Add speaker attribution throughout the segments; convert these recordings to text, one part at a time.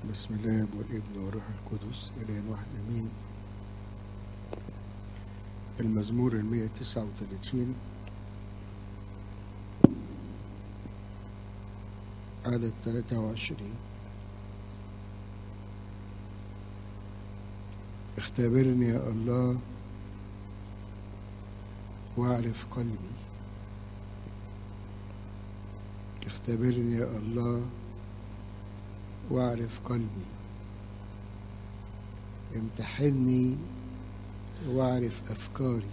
Speaker 1: بسم الله والابن والروح القدس إله واحد أمين المزمور المية تسعة وثلاثين عدد ثلاثة وعشرين اختبرني يا الله واعرف قلبي اختبرني يا الله واعرف قلبي امتحني واعرف افكاري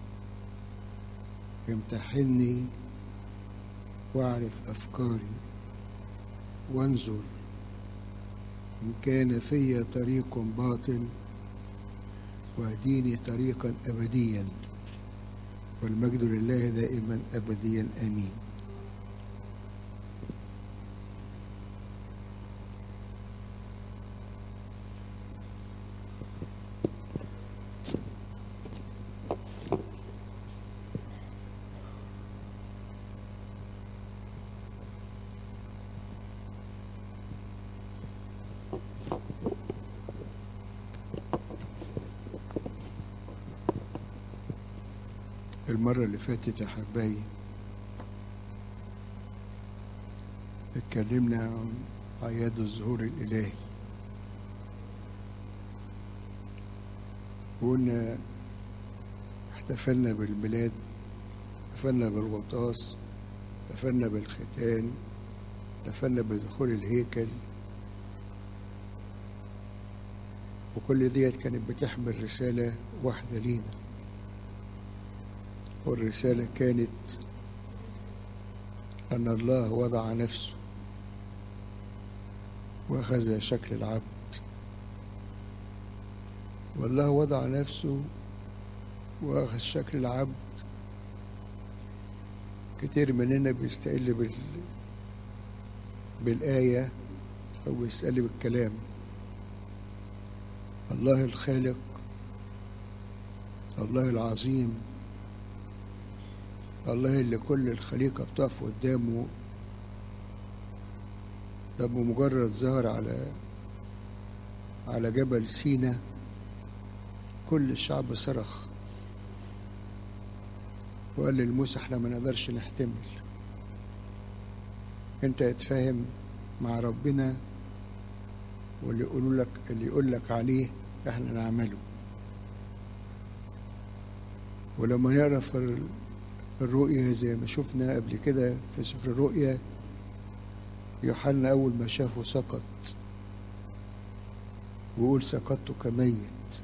Speaker 1: امتحني واعرف افكاري وانظر ان كان في طريق باطل واهديني طريقا ابديا والمجد لله دائما ابديا امين المرة اللي فاتت يا حبايبي اتكلمنا عن أعياد الظهور الإلهي وقلنا احتفلنا بالميلاد احتفلنا بالغطاس احتفلنا بالختان احتفلنا بدخول الهيكل وكل ديت كانت بتحمل رسالة واحدة لينا والرسالة كانت أن الله وضع نفسه وأخذ شكل العبد والله وضع نفسه وأخذ شكل العبد كتير مننا بيستقل بال... بالآية أو بيستقل بالكلام الله الخالق الله العظيم الله اللي كل الخليقة بتقف قدامه ده بمجرد ظهر على على جبل سينا كل الشعب صرخ وقال للموسى احنا ما نقدرش نحتمل انت اتفاهم مع ربنا واللي يقول لك اللي يقول لك عليه احنا نعمله ولما نقرا في الرؤيا زي ما شفنا قبل كده في سفر الرؤيا يوحنا أول ما شافه سقط ويقول سقطت كميت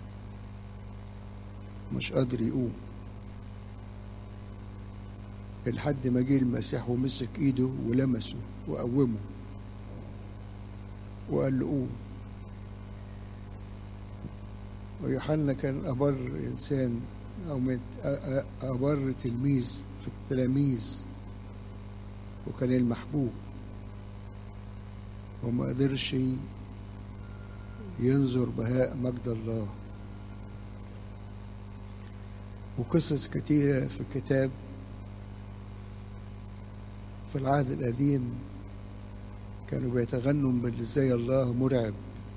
Speaker 1: مش قادر يقوم لحد ما جه المسيح ومسك ايده ولمسه وقومه وقال له قوم ويوحنا كان أبر إنسان أو من أبر تلميذ في التلاميذ وكان المحبوب وما قدرش ينظر بهاء مجد الله وقصص كتيرة في الكتاب في العهد القديم كانوا بيتغنوا بازاي الله مرعب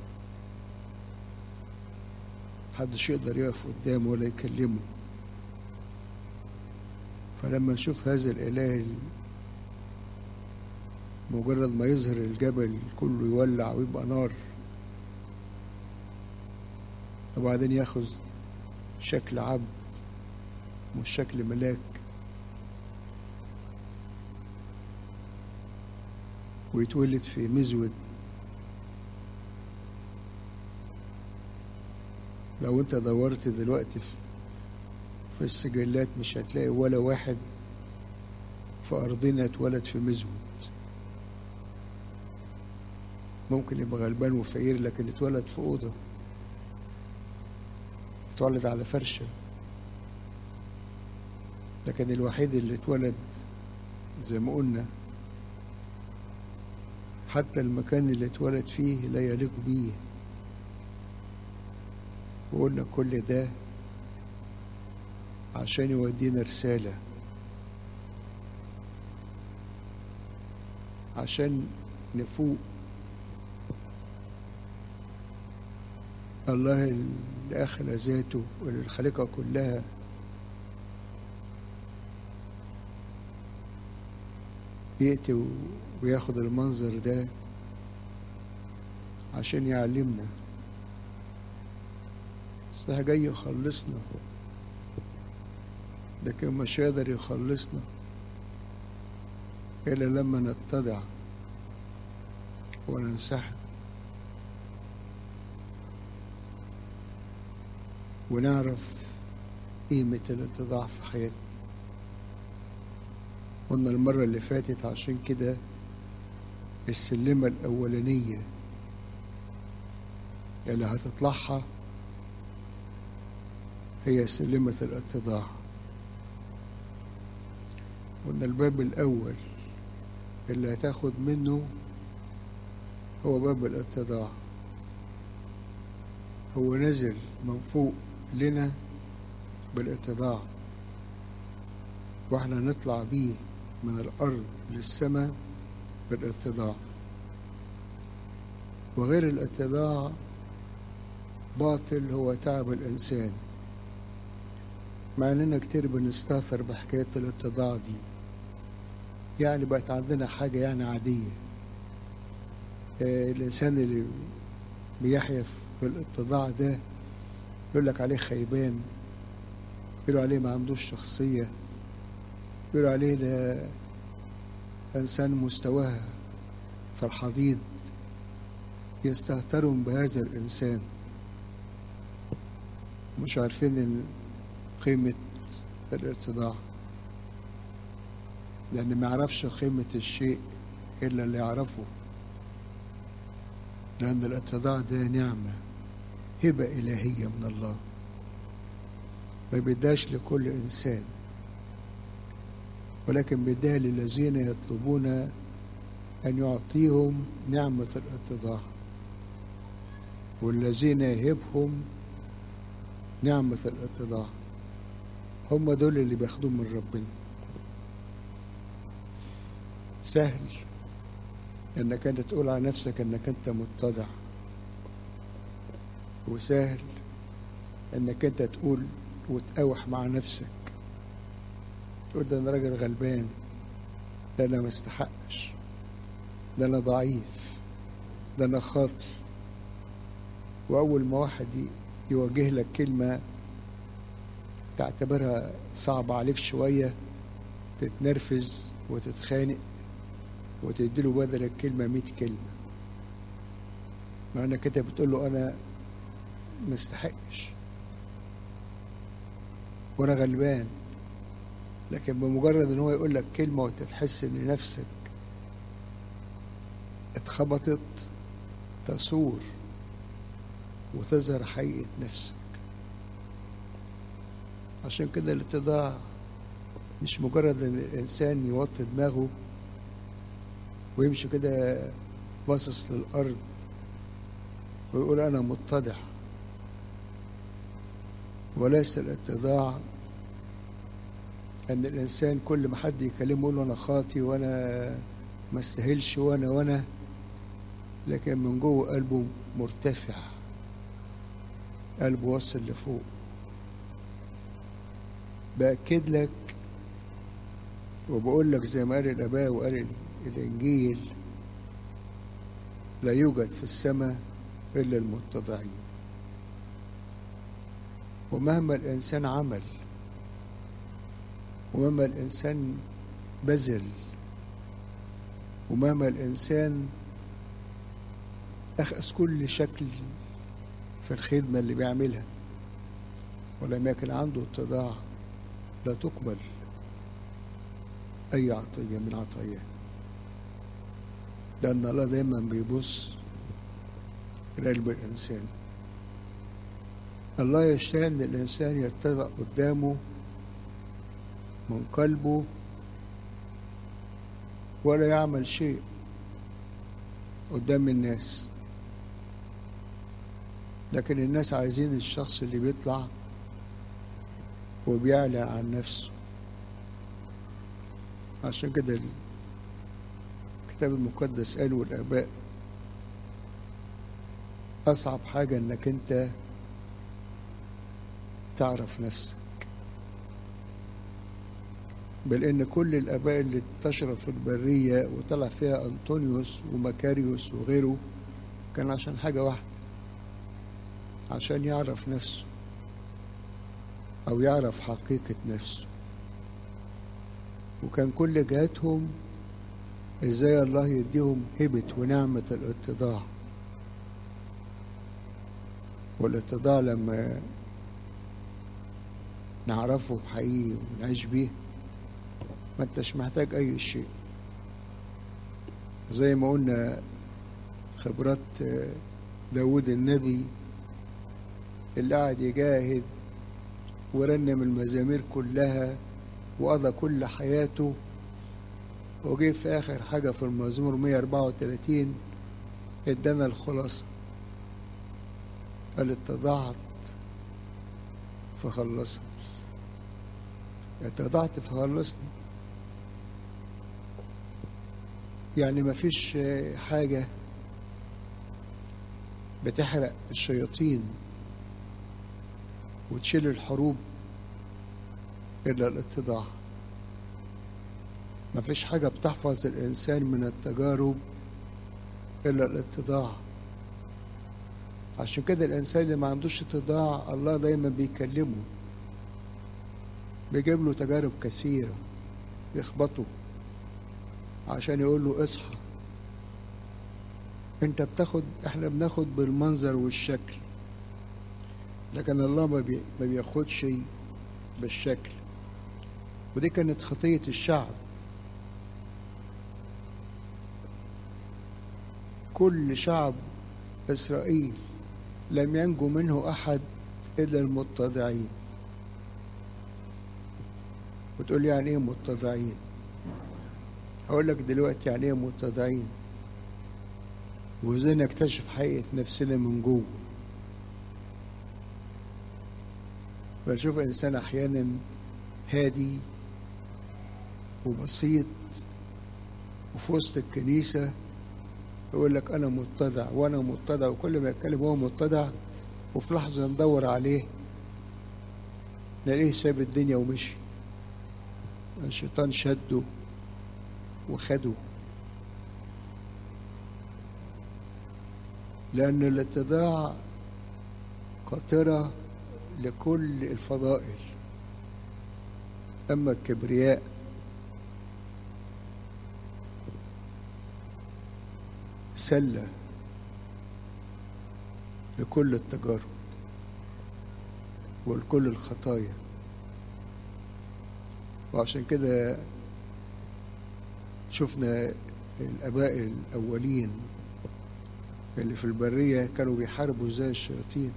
Speaker 1: محدش يقدر يقف قدامه ولا يكلمه فلما نشوف هذا الإله مجرد ما يظهر الجبل كله يولع ويبقى نار وبعدين ياخذ شكل عبد مش شكل ملاك ويتولد في مزود لو انت دورت دلوقتي في, في السجلات مش هتلاقي ولا واحد في أرضنا اتولد في مزود ممكن يبقى غلبان وفقير لكن اتولد في أوضة اتولد على فرشة لكن الوحيد اللي اتولد زي ما قلنا حتى المكان اللي اتولد فيه لا يليق بيه وقلنا كل ده عشان يودينا رسالة عشان نفوق الله اللي أخلى ذاته وللخليقة كلها يأتي وياخد المنظر ده عشان يعلمنا صح جاي يخلصنا لكن مش قادر يخلصنا إلا لما نتضع وننسحب ونعرف قيمة الاتضاع في حياتنا قلنا المرة اللي فاتت عشان كده السلمة الأولانية اللي هتطلعها هي سلمة الاتضاع قلنا الباب الأول اللي هتاخد منه هو باب الاتضاع هو نزل من فوق لنا بالاتضاع واحنا نطلع بيه من الأرض للسماء بالاتضاع وغير الاتضاع باطل هو تعب الإنسان مع إننا كتير بنستهتر بحكاية الاتضاع دي يعني بقت عندنا حاجة يعني عادية آه الإنسان اللي بيحيا في الاتضاع ده يقول لك عليه خيبان يقولوا عليه ما عندوش شخصية يقولوا عليه ده إنسان مستواه في الحضيض يستهترون بهذا الإنسان مش عارفين قيمة الاتضاع لأن ما يعرفش قيمة الشيء إلا اللي يعرفه لأن الاتضاع ده نعمة هبة إلهية من الله ما بيداش لكل إنسان ولكن بيداها للذين يطلبون أن يعطيهم نعمة الاتضاع والذين يهبهم نعمة الاتضاع هم دول اللي بياخدوهم من ربنا سهل انك انت تقول على نفسك انك انت متضع وسهل انك انت تقول وتقاوح مع نفسك تقول ده انا راجل غلبان ده انا ما استحقش ده انا ضعيف ده انا خاطي واول ما واحد يوجه لك كلمه تعتبرها صعبة عليك شوية تتنرفز وتتخانق وتديله بدل الكلمة مئة كلمة مع انك انت بتقول له انا مستحقش وانا غلبان لكن بمجرد ان هو يقول لك كلمة وانت تحس ان نفسك اتخبطت تصور وتظهر حقيقة نفسك عشان كده الاتضاع مش مجرد ان الانسان يوطي دماغه ويمشي كده باصص للارض ويقول انا متضع وليس الاتضاع ان الانسان كل ما حد يكلمه يقول له انا خاطي وانا ما استاهلش وانا وانا لكن من جوه قلبه مرتفع قلبه وصل لفوق بأكد لك وبقول لك زي ما قال الآباء وقال الإنجيل لا يوجد في السماء إلا المتضعين ومهما الإنسان عمل ومهما الإنسان بذل ومهما الإنسان أخذ كل شكل في الخدمة اللي بيعملها ولم يكن عنده اتضاع لا تقبل أي عطية من عطاياه لأن الله دايما بيبص لقلب الإنسان الله يشاء أن الإنسان يتضع قدامه من قلبه ولا يعمل شيء قدام الناس لكن الناس عايزين الشخص اللي بيطلع وبيعلن عن نفسه عشان كده الكتاب المقدس قال والآباء أصعب حاجة إنك أنت تعرف نفسك بل إن كل الآباء اللي انتشروا في البرية وطلع فيها أنطونيوس ومكاريوس وغيره كان عشان حاجة واحدة عشان يعرف نفسه أو يعرف حقيقة نفسه وكان كل جهاتهم ازاي الله يديهم هبة ونعمة الاتضاع والاتضاع لما نعرفه حقيقي ونعيش بيه ما انتش محتاج اي شيء زي ما قلنا خبرات داود النبي اللي قاعد يجاهد ورنم المزامير كلها وقضى كل حياته وجه في آخر حاجة في المزمور 134 ادانا الخلاصة قال اتضعت فخلصني اتضعت فخلصني يعني ما فيش حاجة بتحرق الشياطين وتشيل الحروب إلا الاتضاع ما فيش حاجة بتحفظ الإنسان من التجارب إلا الاتضاع عشان كده الإنسان اللي ما عندوش اتضاع الله دايما بيكلمه بيجيب له تجارب كثيرة يخبطه عشان يقول له اصحى انت بتاخد احنا بناخد بالمنظر والشكل لكن الله ما, بي ما بياخدش بالشكل ودي كانت خطية الشعب كل شعب إسرائيل لم ينجو منه أحد إلا المتضعين وتقول لي يعني إيه متضعين هقول لك دلوقتي يعني إيه متضعين وإزاي نكتشف حقيقة نفسنا من جوه بشوف إنسان أحيانا هادي وبسيط وفي وسط الكنيسة يقول لك أنا متضع وأنا متضع وكل ما يتكلم هو متضع وفي لحظة ندور عليه نلاقيه ساب الدنيا ومشي الشيطان شده وخده لأن الاتضاع قاطرة لكل الفضائل أما الكبرياء سلة لكل التجارب ولكل الخطايا وعشان كده شفنا الآباء الأولين اللي في البرية كانوا بيحاربوا ازاي الشياطين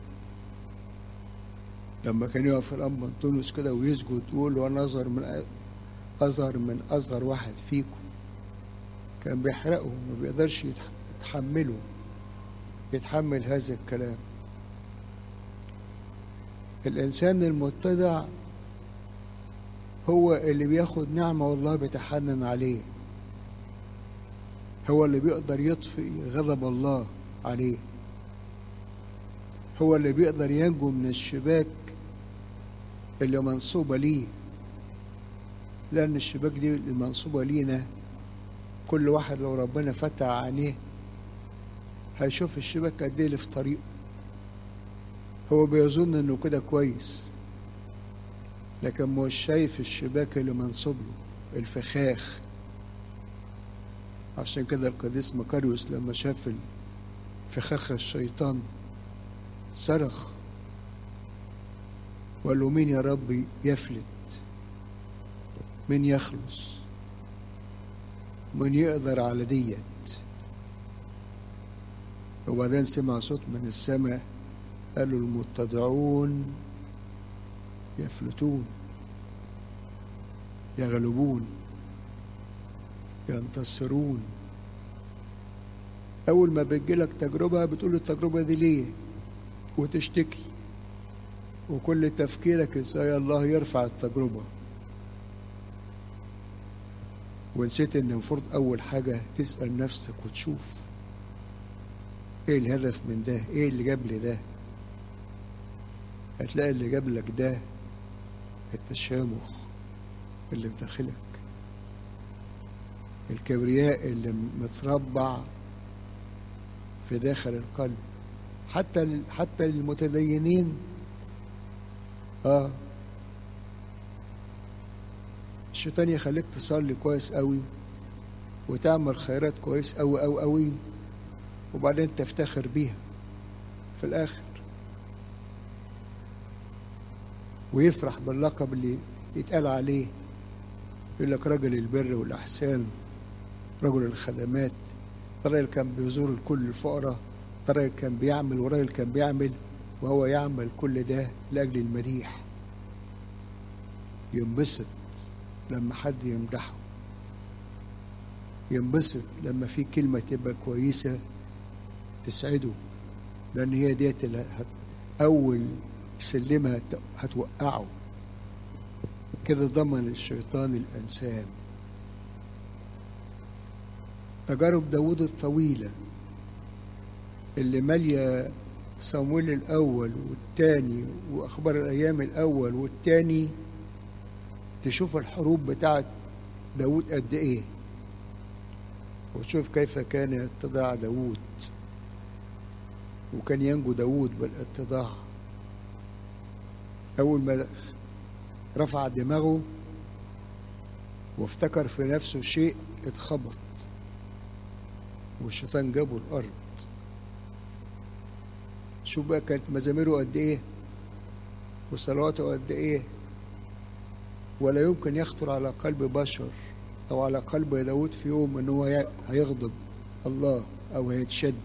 Speaker 1: لما كان يقف الأب أنطونيوس كده ويسجد ويقول له أنا أصغر من أصغر من أصغر واحد فيكم كان بيحرقه ما بيقدرش يتحمله يتحمل هذا الكلام الإنسان المتضع هو اللي بياخد نعمة والله بيتحنن عليه هو اللي بيقدر يطفئ غضب الله عليه هو اللي بيقدر ينجو من الشباك اللي منصوبة ليه لأن الشباك دي المنصوبة لينا كل واحد لو ربنا فتح عينيه هيشوف الشباك قد ايه اللي في طريقه هو بيظن انه كده كويس لكن مش شايف الشباك اللي منصوب له الفخاخ عشان كده القديس مكاريوس لما شاف فخاخ الشيطان صرخ وقال له مين يا رب يفلت مين يخلص من يقدر على ديت وبعدين سمع صوت من السماء قالوا المتضعون يفلتون يغلبون ينتصرون أول ما بتجيلك تجربة بتقول التجربة دي ليه وتشتكي وكل تفكيرك ازاي الله يرفع التجربة ونسيت ان المفروض أول حاجة تسأل نفسك وتشوف ايه الهدف من ده ايه اللي جاب لي ده هتلاقي اللي جاب لك ده التشامخ اللي في داخلك الكبرياء اللي متربع في داخل القلب حتى حتى المتدينين اه الشيطان يخليك تصلي كويس قوي وتعمل خيرات كويس قوي قوي قوي وبعدين تفتخر بيها في الاخر ويفرح باللقب اللي يتقال عليه يقول لك رجل البر والاحسان رجل الخدمات راجل كان بيزور الكل الفقراء راجل كان بيعمل وراجل كان بيعمل وهو يعمل كل ده لاجل المديح ينبسط لما حد يمدحه ينبسط لما في كلمة تبقى كويسة تسعده لأن هي ديت اللي هت أول سلمها هتوقعه كده ضمن الشيطان الإنسان تجارب داود الطويلة اللي مالية صمويل الأول والتاني وأخبار الأيام الأول والتاني تشوف الحروب بتاعت داود قد إيه وتشوف كيف كان اتضاع داود وكان ينجو داود بالاتضاع أول ما رفع دماغه وافتكر في نفسه شيء اتخبط والشيطان جابه الأرض شوف بقى كانت مزاميره قد إيه وصلواته قد إيه ولا يمكن يخطر على قلب بشر أو على قلب داود في يوم إن هو هيغضب الله أو هيتشد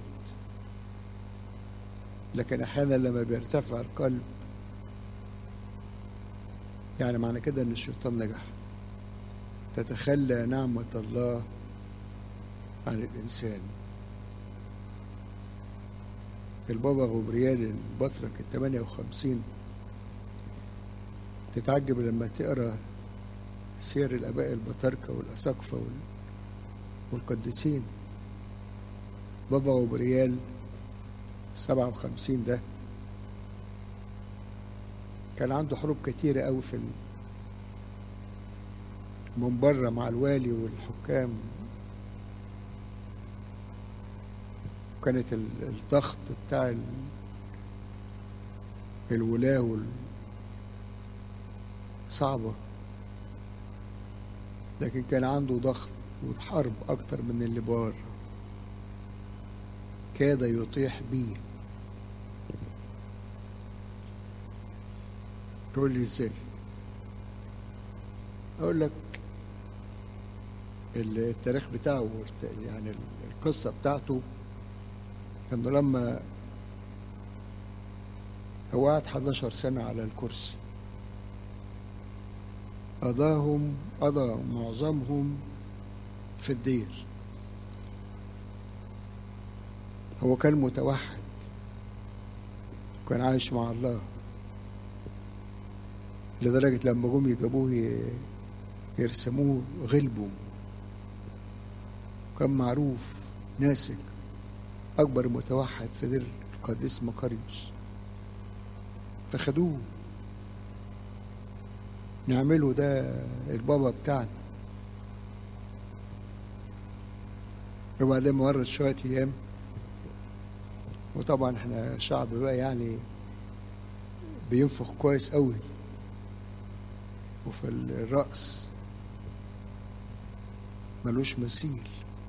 Speaker 1: لكن أحيانا لما بيرتفع القلب يعني معنى كده إن الشيطان نجح تتخلى نعمة الله عن الإنسان البابا غبريال البطرك الثمانية وخمسين تتعجب لما تقرأ سير الآباء البطاركة والأساقفة والقديسين بابا غبريال سبعة وخمسين ده كان عنده حروب كتيرة قوي في من بره مع الوالي والحكام وكانت الضغط بتاع الولاة وال صعبة لكن كان عنده ضغط وحرب أكتر من اللي بره كاد يطيح بيه تقول لي ازاي اقول لك التاريخ بتاعه يعني القصة بتاعته انه لما هو قعد 11 سنة على الكرسي قضاهم قضى معظمهم في الدير هو كان متوحد كان عايش مع الله لدرجة لما جم يجيبوه يرسموه غلبه كان معروف ناسك أكبر متوحد في دير القديس مقاريوس فخدوه نعمله ده البابا بتاعنا وبعدين مرت شوية أيام وطبعا احنا شعب بقى يعني بينفخ كويس قوي وفي الرأس ملوش مثيل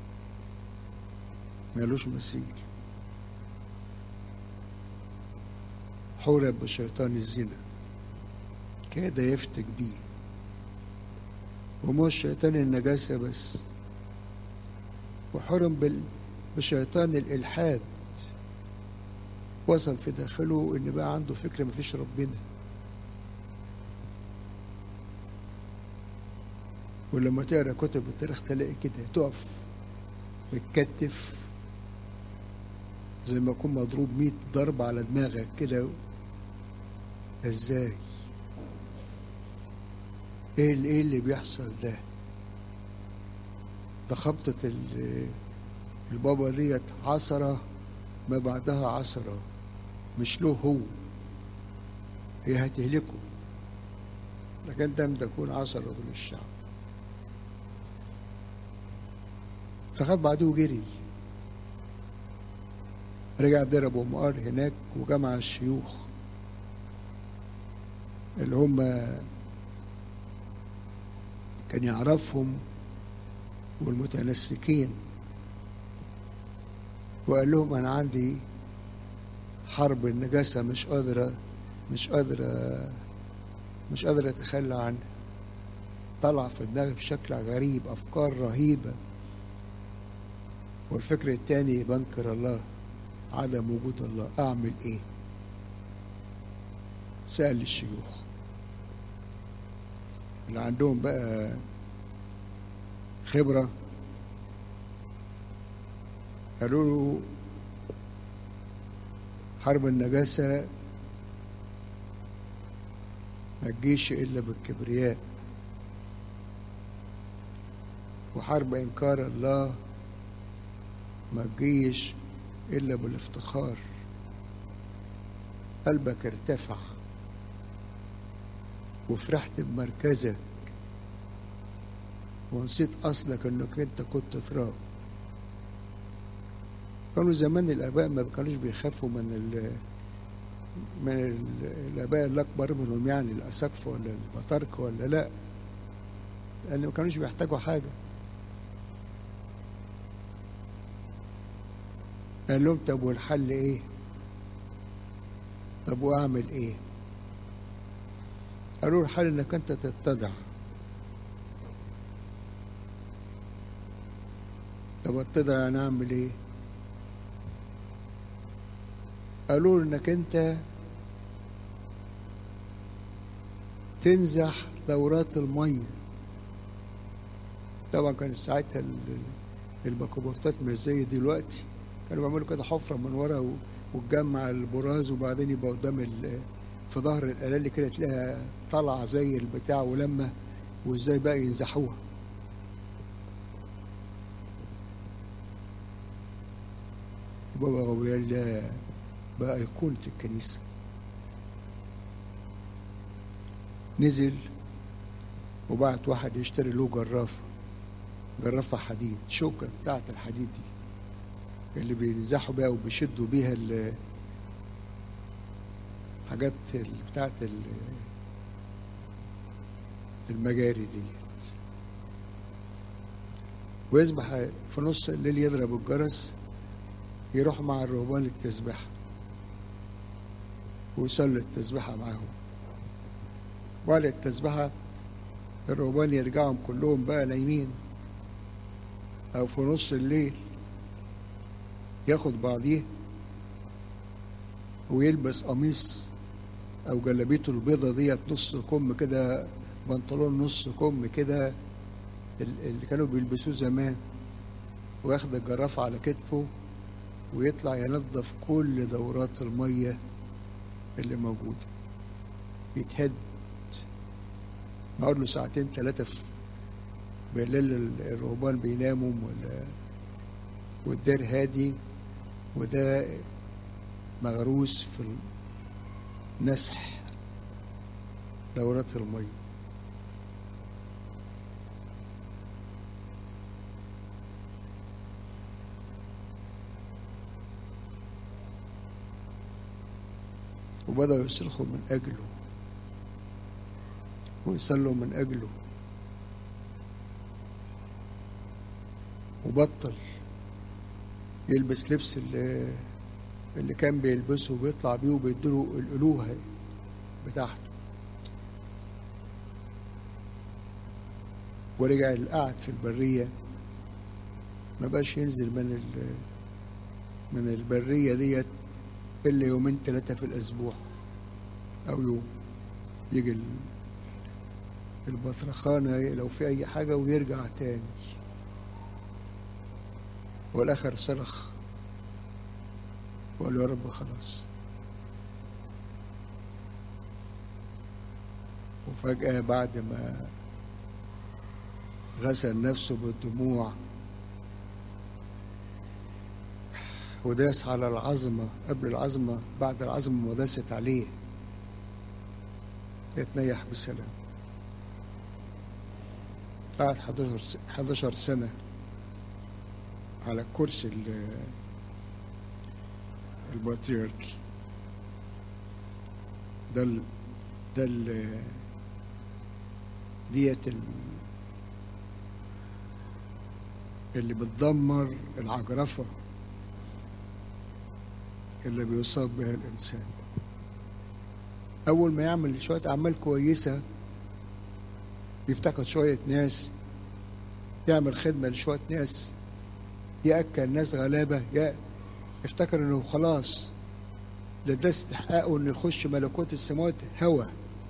Speaker 1: ملوش مثيل حورب بشيطان الزنا كاد يفتك بيه ومش شيطان النجاسة بس وحرم بال... بشيطان الإلحاد وصل في داخله إن بقى عنده فكرة مفيش ربنا ولما تقرا كتب التاريخ تلاقي كده تقف متكتف زي ما يكون مضروب ميت ضرب على دماغك كده ازاي ايه اللي, ايه اللي بيحصل ده ده خبطة البابا ديت عصرة ما بعدها عثرة مش له هو هي هتهلكه لكن لم تكون عثرة للشعب فخد بعضه وجري رجع ضرب ومقار هناك وجمع الشيوخ اللي هم كان يعرفهم والمتنسكين وقال لهم انا عندي حرب النجاسة مش قادرة مش قادرة مش قادرة اتخلى عنها طلع في دماغي بشكل غريب افكار رهيبة والفكر الثاني بنكر الله عدم وجود الله اعمل ايه سأل الشيوخ اللي عندهم بقى خبرة قالوا له حرب النجاسة ما تجيش إلا بالكبرياء وحرب إنكار الله ما تجيش إلا بالافتخار قلبك ارتفع وفرحت بمركزك ونسيت اصلك انك انت كنت تراب كانوا زمان الاباء ما كانوش بيخافوا من ال من ال الاباء الاكبر منهم يعني الاساقفه ولا البطاركه ولا لا لان ما كانوش بيحتاجوا حاجه قال لهم طب والحل ايه طب واعمل ايه قالوا الحل انك انت تتضع طب اتضع يعني اعمل ايه قالوا انك انت تنزح دورات الميه طبعا كان ساعتها الباكوبورتات مش زي دلوقتي كانوا بيعملوا كده حفره من ورا وتجمع البراز وبعدين يبقى قدام في ظهر الالالي كده تلاقيها طالعه زي البتاع ولما وازاي بقى ينزحوها بابا غبريال ده بقى أيقونة الكنيسة نزل وبعت واحد يشتري له جرافة جرافة حديد شوكة بتاعت الحديد دي اللي بينزحوا بيها وبيشدوا بيها حاجات بتاعت المجاري دي ويصبح في نص الليل يضرب الجرس يروح مع الرهبان التسبيحة ويصلي التسبيحة معاهم وعلى التسبيحة الرهبان يرجعهم كلهم بقى نايمين أو في نص الليل ياخد بعضيه ويلبس قميص أو جلابيته البيضة ديت نص كم كده بنطلون نص كم كده اللي كانوا بيلبسوه زمان وياخد الجرافة على كتفه ويطلع ينظف كل دورات المية اللي موجودة يتهد نقعد له ساعتين ثلاثة في بالليل الرهبان بيناموا ولا والدير هادي وده مغروس في نسح دورات المية وبدأوا يصرخوا من أجله ويصلوا من أجله وبطل يلبس لبس اللي, اللي كان بيلبسه وبيطلع بيه وبيديله الألوهة بتاعته ورجع القعد في البرية ما بقاش ينزل من من البرية ديت إلا يومين ثلاثة في الأسبوع أو يوم يجي البطرخانة لو في أي حاجة ويرجع تاني والآخر صرخ وقال له يا رب خلاص وفجأة بعد ما غسل نفسه بالدموع وداس على العظمة قبل العظمة بعد العظمة ما داست عليه يتنيح بسلام قعد 11 11 سنة على كرسي ال- البطريركي ده ال ده ال ديت ال- اللي بتدمر العجرفة اللي بيصاب بها الإنسان أول ما يعمل شوية أعمال كويسة يفتقد شوية ناس يعمل خدمة لشوية ناس يأكل ناس غلابة يا افتكر انه خلاص ده ده استحقاقه انه يخش ملكوت السماوات هوى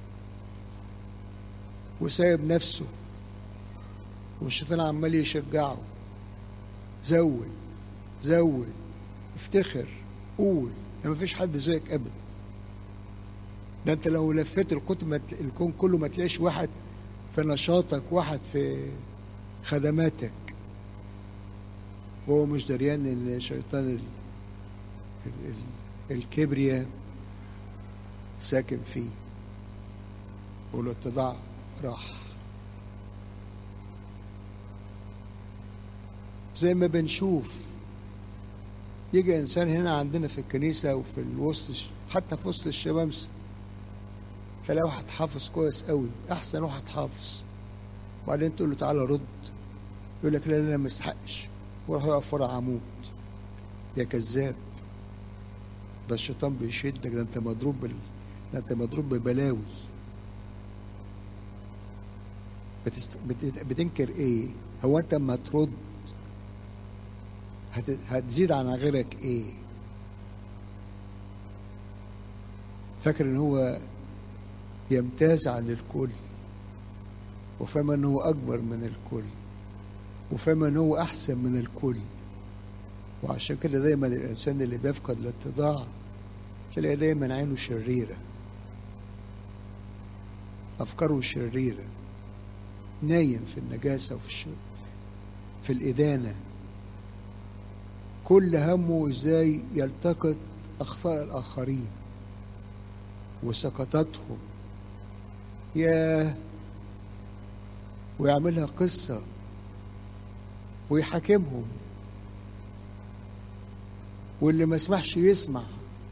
Speaker 1: وسايب نفسه والشيطان عمال يشجعه زود زود افتخر قول ما فيش حد زيك ابدا ده انت لو لفيت الكتب ما تل- الكون كله ما تلاقيش واحد في نشاطك واحد في خدماتك وهو مش دريان ان الشيطان ال... ال... ال... الكبرياء ساكن فيه والاتضاع راح زي ما بنشوف يجي انسان هنا عندنا في الكنيسه وفي الوسط حتى في وسط الشمامسه تلاقي واحد حافظ كويس قوي احسن واحد حافظ وبعدين تقول له تعالى رد يقول لك لا لا لا ما يستحقش وراح يقف ورا عمود يا كذاب ده الشيطان بيشدك ده انت مضروب بال... ده انت مضروب ببلاوي بتست... بت... بتنكر ايه هو انت اما ترد هت... هتزيد عن غيرك ايه فاكر ان هو يمتاز عن الكل وفاهم ان هو اكبر من الكل وفاهم ان هو احسن من الكل وعشان كده دايما الانسان اللي بيفقد الاتضاع تلاقي دايما عينه شريره افكاره شريره نايم في النجاسه وفي الشر في الادانه كل همه ازاي يلتقط اخطاء الاخرين وسقطاتهم ياه ويعملها قصة ويحاكمهم واللي ما سمحش يسمع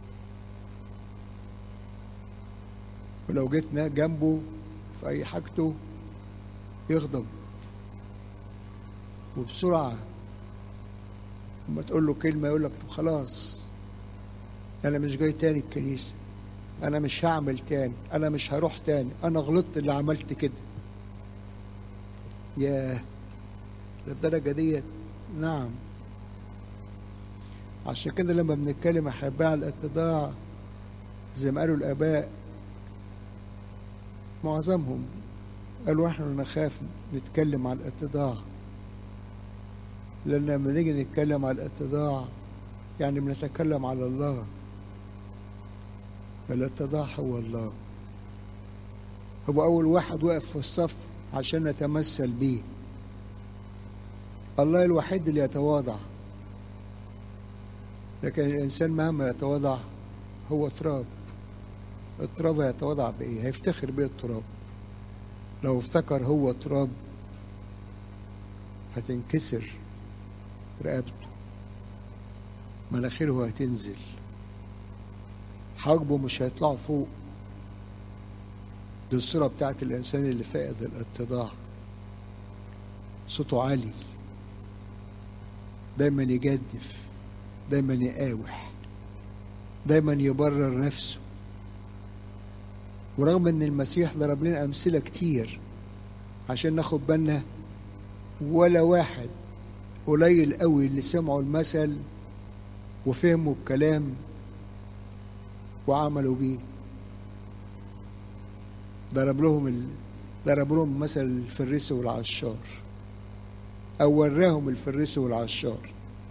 Speaker 1: ولو جيتنا جنبه في أي حاجته يغضب وبسرعة لما تقول له كلمة يقول لك طب خلاص أنا مش جاي تاني الكنيسة أنا مش هعمل تاني أنا مش هروح تاني أنا غلطت اللي عملت كده ياه للدرجة ديت نعم عشان كده لما بنتكلم أحباء على الاتضاع زي ما قالوا الآباء معظمهم قالوا احنا نخاف نتكلم على الاتضاع لأن لما نيجي نتكلم على الاتضاع يعني بنتكلم على الله الاتضاع هو الله هو أول واحد وقف في الصف عشان نتمثل بيه الله الوحيد اللي يتواضع لكن الإنسان مهما يتواضع هو تراب التراب هيتواضع بإيه؟ هيفتخر بيه التراب لو افتكر هو تراب هتنكسر رقبته مناخيره هتنزل حاجبه مش هيطلعوا فوق دي الصورة بتاعت الإنسان اللي فائد الاتضاع صوته عالي دايما يجدف دايما يقاوح دايما يبرر نفسه ورغم ان المسيح ضرب لنا امثله كتير عشان ناخد بالنا ولا واحد قليل قوي اللي سمعوا المثل وفهموا الكلام وعملوا بيه ضرب لهم ال... ضرب لهم مثل الفريسي والعشار او وراهم الفريسي والعشار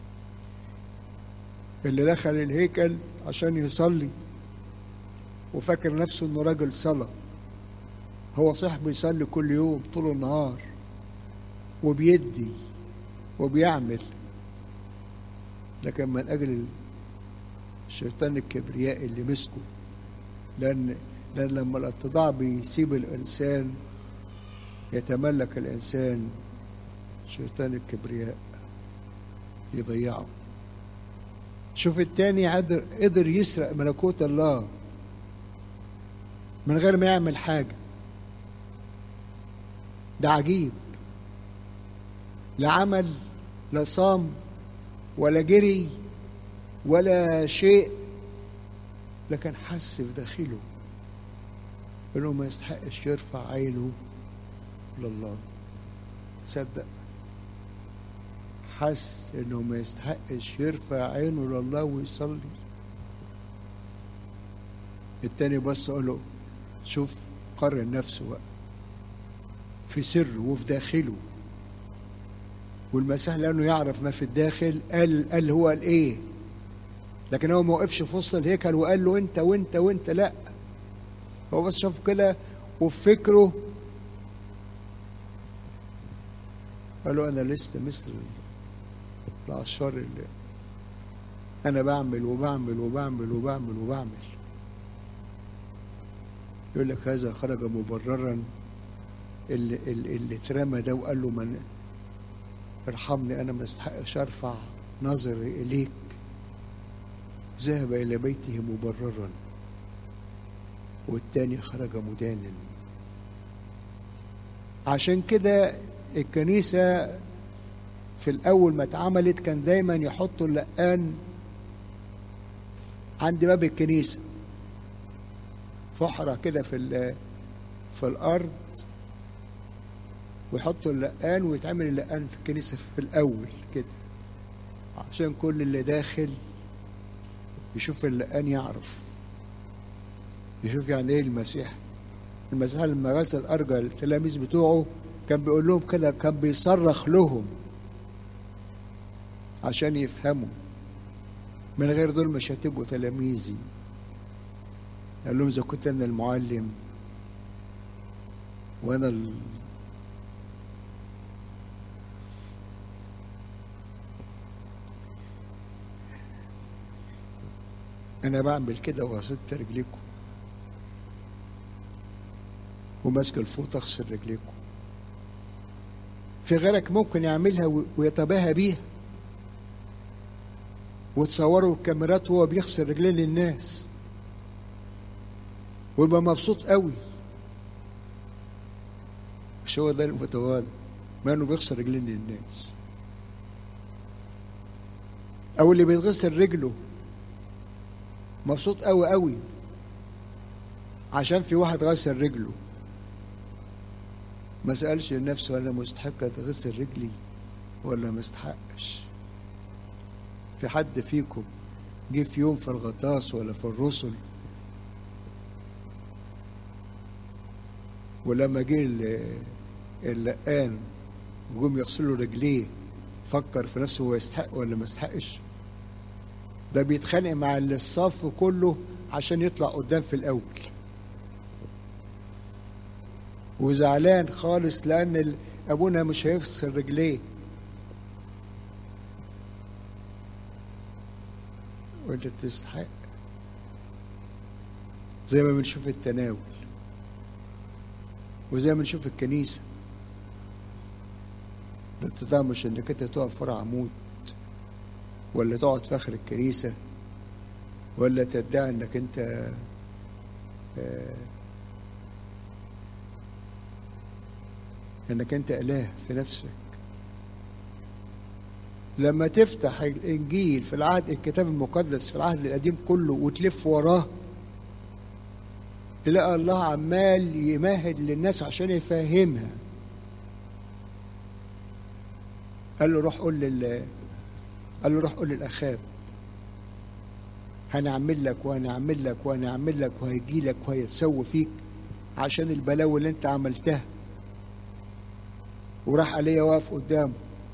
Speaker 1: اللي دخل الهيكل عشان يصلي وفاكر نفسه انه راجل صلاة هو صاحب بيصلي كل يوم طول النهار وبيدي وبيعمل لكن من أجل الشيطان الكبرياء اللي مسكه لأن لأن لما الاتضاع بيسيب الإنسان يتملك الإنسان شيطان الكبرياء يضيعه شوف التاني قدر قدر يسرق ملكوت الله من غير ما يعمل حاجة ده عجيب لا عمل لا صام ولا جري ولا شيء لكن حس في داخله انه ما يستحقش يرفع عينه لله صدق حس انه ما يستحقش يرفع عينه لله ويصلي التاني بص قال له شوف قرن نفسه بقى في سر وفي داخله والمسيح لانه يعرف ما في الداخل قال قال هو قال ايه لكن هو ما وقفش في وسط الهيكل وقال له انت وانت وانت لا هو بس شاف كده وفي فكره قال له انا لست مثل الاشرار اللي انا بعمل وبعمل وبعمل وبعمل وبعمل يقول لك هذا خرج مبررا اللي, اللي, اللي اترمى ده وقال له من ارحمني انا ما استحقش ارفع نظري اليك ذهب الى بيته مبررا والتاني خرج مدانا عشان كده الكنيسة في الأول ما اتعملت كان دايما يحطوا اللقان عند باب الكنيسة فحرة كده في في الأرض ويحطوا اللقان ويتعمل اللقان في الكنيسة في الأول كده عشان كل اللي داخل يشوف اللقان يعرف يشوف يعني ايه المسيح المسيح لما غسل ارجل التلاميذ بتوعه كان بيقول لهم كده كان بيصرخ لهم عشان يفهموا من غير دول مش هتبقوا تلاميذي قال لهم اذا كنت انا المعلم وانا ال... انا بعمل كده وغسلت رجليكم وماسك الفوطة اغسل رجليكم في غيرك ممكن يعملها ويتباهى بيها وتصوروا الكاميرات وهو بيغسل رجليه للناس ويبقى مبسوط قوي مش هو ده المتواضع ما انه بيغسل رجلين للناس او اللي بيتغسل رجله مبسوط قوي قوي عشان في واحد غسل رجله ما سألش نفسه أنا مستحق أتغسل رجلي ولا مستحقش في حد فيكم جه في يوم في الغطاس ولا في الرسل ولما جه اللقان وجم يغسلوا رجليه فكر في نفسه هو يستحق ولا ما يستحقش ده بيتخانق مع اللي الصف كله عشان يطلع قدام في الأول وزعلان خالص لأن أبونا مش هيغسل رجليه وأنت تستحق زي ما بنشوف التناول وزي ما بنشوف الكنيسة الاتضاع مش انك انت تقف فرع عمود ولا تقعد في اخر الكنيسة ولا تدعي انك انت آه انك انت اله في نفسك لما تفتح الانجيل في العهد الكتاب المقدس في العهد القديم كله وتلف وراه تلاقي الله عمال يمهد للناس عشان يفهمها قال له روح قول لل قال له روح قول للاخاب هنعمل لك وهنعمل لك وهنعمل لك وهيجي لك وهيتسوى فيك عشان البلاوي اللي انت عملتها وراح عليا واقف قدامه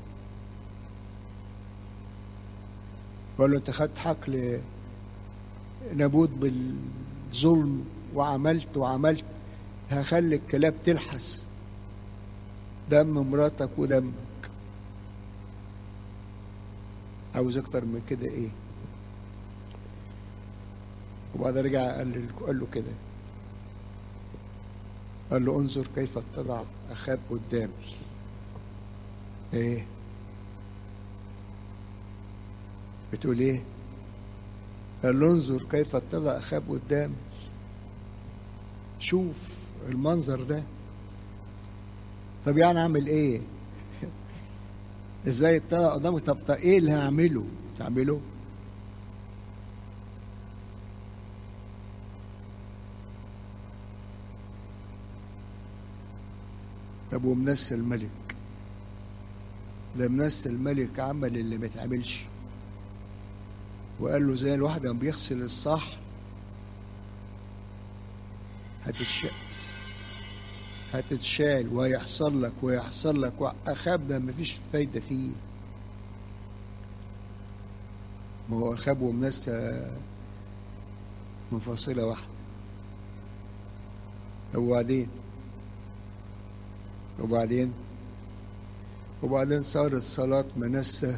Speaker 1: وقال له انت خدت حق لنابوت بالظلم وعملت وعملت هخلي الكلاب تلحس دم مراتك ودمك عاوز اكتر من كده ايه وبعد رجع قال له قال له كده قال له انظر كيف اتضع اخاب قدامي ايه بتقول ايه قال له انظر كيف اتضع اخاب قدامي شوف المنظر ده طب يعني اعمل ايه ازاي اتضع قدامك طب طب ايه اللي هعمله تعمله طب ومنس الملك ده منس الملك عمل اللي ما يتعملش وقال له زي الواحد لما بيغسل الصح هتتشال هتتشال وهيحصل لك ويحصل لك واخاب ده مفيش فايده فيه ما هو اخاب ومنس منفصله واحده وبعدين وبعدين وبعدين صارت صلاة منسة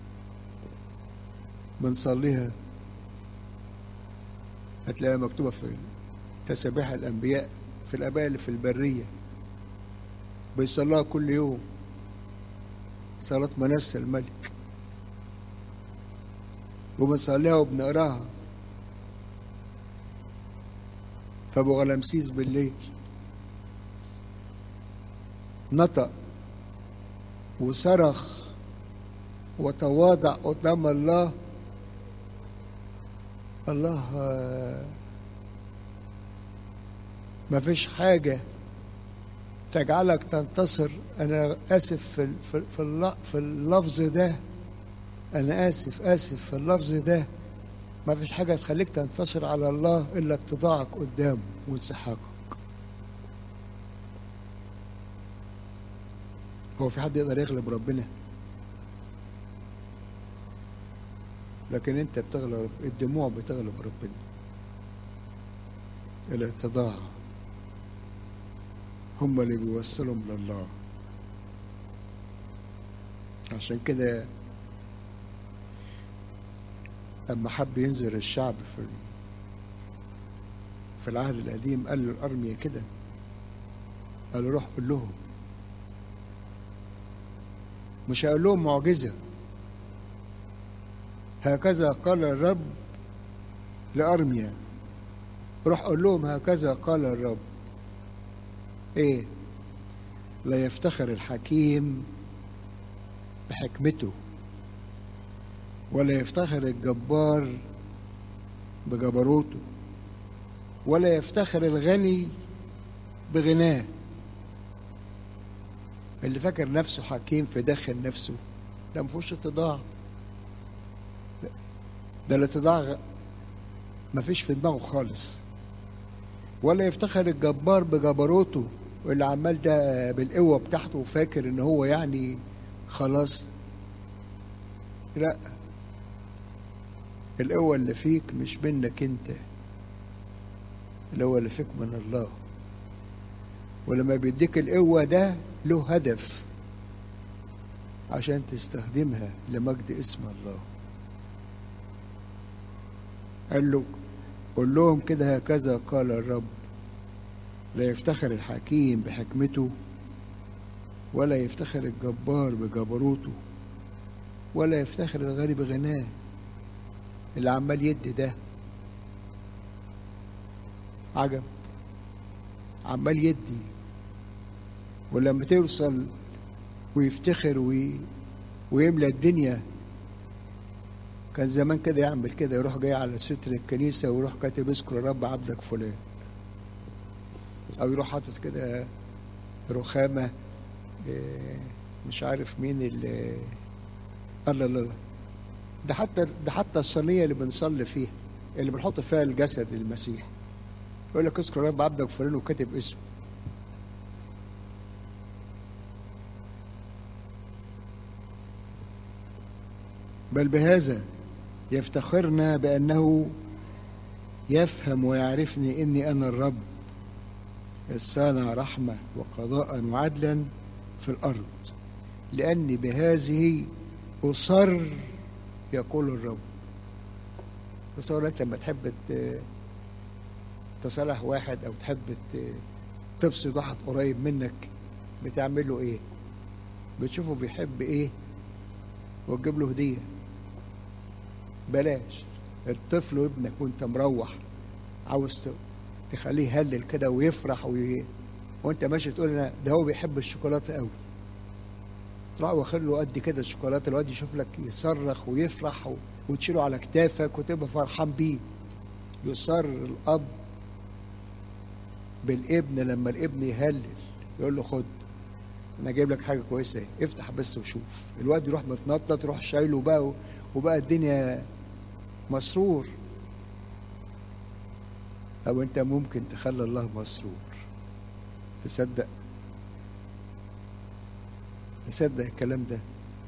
Speaker 1: بنصليها هتلاقيها مكتوبة في تسابيح الأنبياء في الآباء اللي في البرية بيصلوها كل يوم صلاة منسى الملك وبنصليها وبنقراها فابو غلمسيس بالليل نطق وصرخ وتواضع قدام الله الله ما فيش حاجة تجعلك تنتصر أنا آسف في في في, في اللفظ ده أنا آسف آسف في اللفظ ده ما فيش حاجة تخليك تنتصر على الله إلا اتضاعك قدامه وانسحاقك هو في حد يقدر يغلب ربنا لكن انت بتغلب الدموع بتغلب ربنا الاتضاع هم اللي بيوصلهم لله عشان كده لما حب ينزل الشعب في في العهد القديم قال له الأرمية كده قال له روح قول لهم مش هيقول لهم معجزة هكذا قال الرب لأرميا روح قول لهم هكذا قال الرب ايه لا يفتخر الحكيم بحكمته ولا يفتخر الجبار بجبروته ولا يفتخر الغني بغناه اللي فاكر نفسه حكيم في داخل نفسه ده ما فيهوش اتضاع ده الاتضاع ما فيش في دماغه خالص ولا يفتخر الجبار بجبروته واللي عمال ده بالقوة بتاعته وفاكر ان هو يعني خلاص لا القوة اللي فيك مش منك انت القوة اللي فيك من الله ولما بيديك القوة ده له هدف عشان تستخدمها لمجد اسم الله قال له قول لهم كده هكذا قال الرب لا يفتخر الحكيم بحكمته ولا يفتخر الجبار بجبروته ولا يفتخر الغني بغناه اللي عمال يدي ده عجب عمال يدي ولما توصل ويفتخر وي... ويملى الدنيا كان زمان كده يعمل كده يروح جاي على ستر الكنيسة ويروح كاتب اذكر الرب عبدك فلان أو يروح حاطط كده رخامة مش عارف مين اللي الله الله ده حتى ده حتى الصينية اللي بنصلي فيها اللي بنحط فيها الجسد المسيح يقول لك اذكر الرب عبدك فلان وكاتب اسمه بل بهذا يفتخرنا بأنه يفهم ويعرفني إني أنا الرب الصانع رحمة وقضاء وعدلا في الأرض لأني بهذه أصر يقول الرب تصور انت لما تحب تصالح واحد او تحب تبسط واحد قريب منك بتعمل له ايه بتشوفه بيحب ايه وتجيب له هديه بلاش الطفل وابنك وانت مروح عاوز تخليه يهلل كده ويفرح وي... وانت ماشي تقول انا ده هو بيحب الشوكولاته قوي تروح واخد له قد كده الشوكولاته الواد يشوف لك يصرخ ويفرح و... وتشيله على كتافك وتبقى فرحان بيه يصر الاب بالابن لما الابن يهلل يقول له خد انا جايب لك حاجه كويسه افتح بس وشوف الواد يروح متنطط يروح شايله بقى وبقى الدنيا مسرور او انت ممكن تخلي الله مسرور تصدق تصدق الكلام ده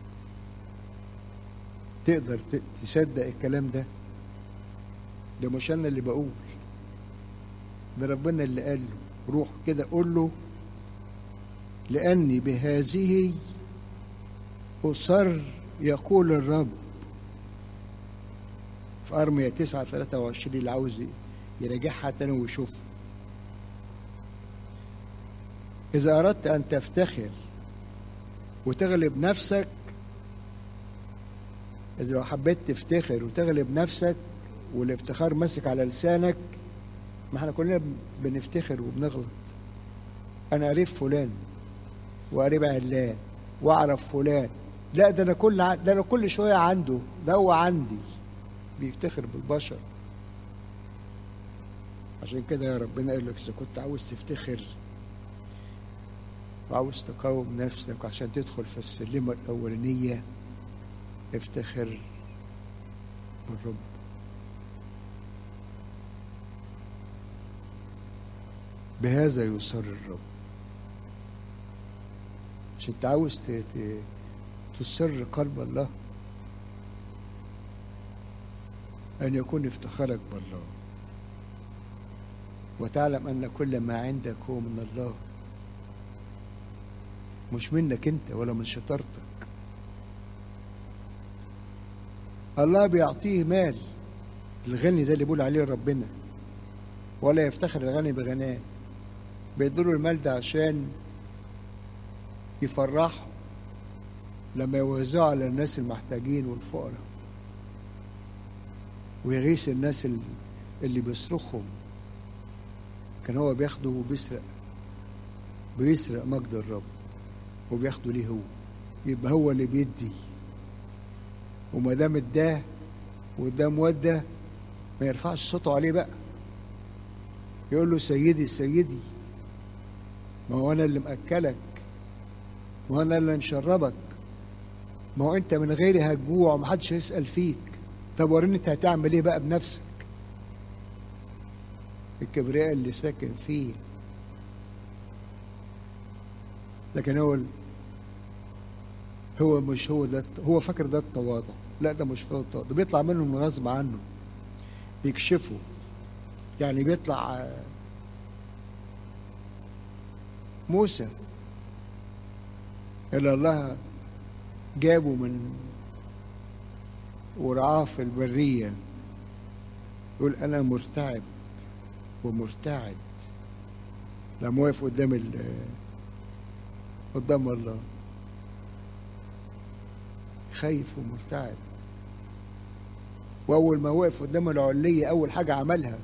Speaker 1: تقدر تصدق الكلام ده ده مش انا اللي بقول ده ربنا اللي قال له روح كده قول له لاني بهذه اصر يقول الرب في ارميا 9 23 اللي عاوز يراجعها تاني ويشوفها إذا أردت أن تفتخر وتغلب نفسك إذا لو حبيت تفتخر وتغلب نفسك والافتخار ماسك على لسانك ما احنا كلنا بنفتخر وبنغلط أنا قريب فلان وقريب علان وأعرف فلان لا ده أنا كل ده أنا كل شوية عنده ده هو عندي بيفتخر بالبشر عشان كده يا ربنا قال لك إذا كنت عاوز تفتخر وعاوز تقاوم نفسك عشان تدخل في السلمة الأولانية افتخر بالرب بهذا يسر الرب مش انت عاوز تسر قلب الله أن يكون افتخارك بالله وتعلم أن كل ما عندك هو من الله مش منك انت ولا من شطارتك الله بيعطيه مال الغني ده اللي بيقول عليه ربنا ولا يفتخر الغني بغناه بيديله المال ده عشان يفرحه لما يوزعه على الناس المحتاجين والفقراء ويغيث الناس اللي بيصرخهم كان هو بياخده وبيسرق بيسرق مجد الرب وبياخده ليه هو يبقى هو اللي بيدي وما دام اداه واداه ودى ما يرفعش صوته عليه بقى يقول له سيدي سيدي ما هو انا اللي مأكلك ما هو انا اللي مشربك ما هو انت من غيري هتجوع ومحدش هيسأل فيك طب وريني انت هتعمل ايه بقى بنفسك الكبرياء اللي ساكن فيه لكن هو هو مش هو ده هو فاكر ده التواضع لا ده مش هو التواضع ده بيطلع منه من غصب عنه بيكشفه يعني بيطلع موسى اللي الله جابه من ورعاه في البرية يقول أنا مرتعب ومرتعد لما واقف قدام قدام الله خايف ومرتعب واول ما وقف قدام العليه اول حاجه عملها